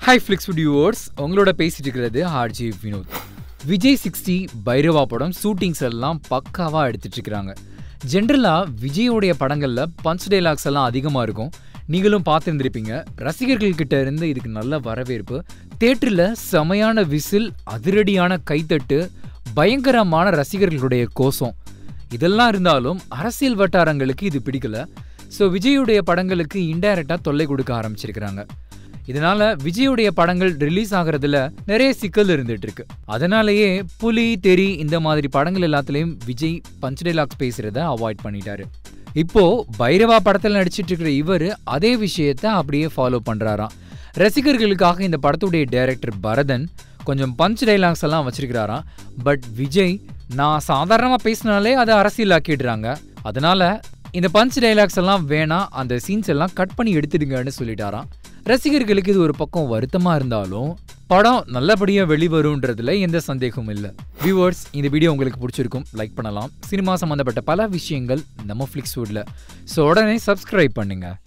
hi flakes viewers உங்களோட பேசிட்டு இருக்கிறது ஆர்ஜி வினோத் விஜய் சிக்ஸ்டி பைரவா படம் ஷூட்டிங்ஸ் எல்லாம் பக்காவாக எடுத்துட்டு இருக்கிறாங்க ஜென்ரலாக விஜயோடைய படங்களில் பஞ்ச் டைலாக்ஸ் எல்லாம் அதிகமாக இருக்கும் நீங்களும் பார்த்துருந்துருப்பீங்க ரசிகர்கள் கிட்ட இருந்து இதுக்கு நல்ல வரவேற்பு தேட்டரில் செமையான விசில் அதிரடியான கைத்தட்டு பயங்கரமான ரசிகர்களுடைய கோஷம் இதெல்லாம் இருந்தாலும் அரசியல் வட்டாரங்களுக்கு இது பிடிக்கல ஸோ விஜயுடைய படங்களுக்கு இன்டைரக்டாக தொல்லை கொடுக்க ஆரம்பிச்சிருக்கிறாங்க இதனால விஜயுடைய படங்கள் ரிலீஸ் ஆகுறதுல நிறைய சிக்கல் இருந்துட்டு இருக்கு அதனாலேயே புலி தெரி இந்த மாதிரி படங்கள் எல்லாத்துலயும் விஜய் பஞ்ச் டைலாக்ஸ் பேசுறத அவாய்ட் பண்ணிட்டாரு இப்போ பைரவா படத்தில் நடிச்சிட்டு இருக்கிற இவர் அதே விஷயத்த அப்படியே ஃபாலோ பண்றாராம் ரசிகர்களுக்காக இந்த படத்துடைய டைரக்டர் பரதன் கொஞ்சம் பஞ்ச் டைலாக்ஸ் எல்லாம் வச்சிருக்கிறாராம் பட் விஜய் நான் சாதாரணமாக பேசினாலே அதை அரசியலாக்கிடுறாங்க அதனால இந்த பஞ்ச் டைலாக்ஸ் எல்லாம் வேணாம் அந்த சீன்ஸ் எல்லாம் கட் பண்ணி எடுத்துடுங்கன்னு சொல்லிட்டாராம் ரசிகர்களுக்கு இது ஒரு பக்கம் வருத்தமா இருந்தாலும் படம் நல்லபடியா வெளிவரும்ன்றதுல எந்த சந்தேகமும் இல்லை வியூவர்ஸ் இந்த வீடியோ உங்களுக்கு பிடிச்சிருக்கும் லைக் பண்ணலாம் சினிமா சம்பந்தப்பட்ட பல விஷயங்கள் நம்ம ஃபிளிக்ஸ்வுட்ல ஸோ உடனே சப்ஸ்கிரைப் பண்ணுங்க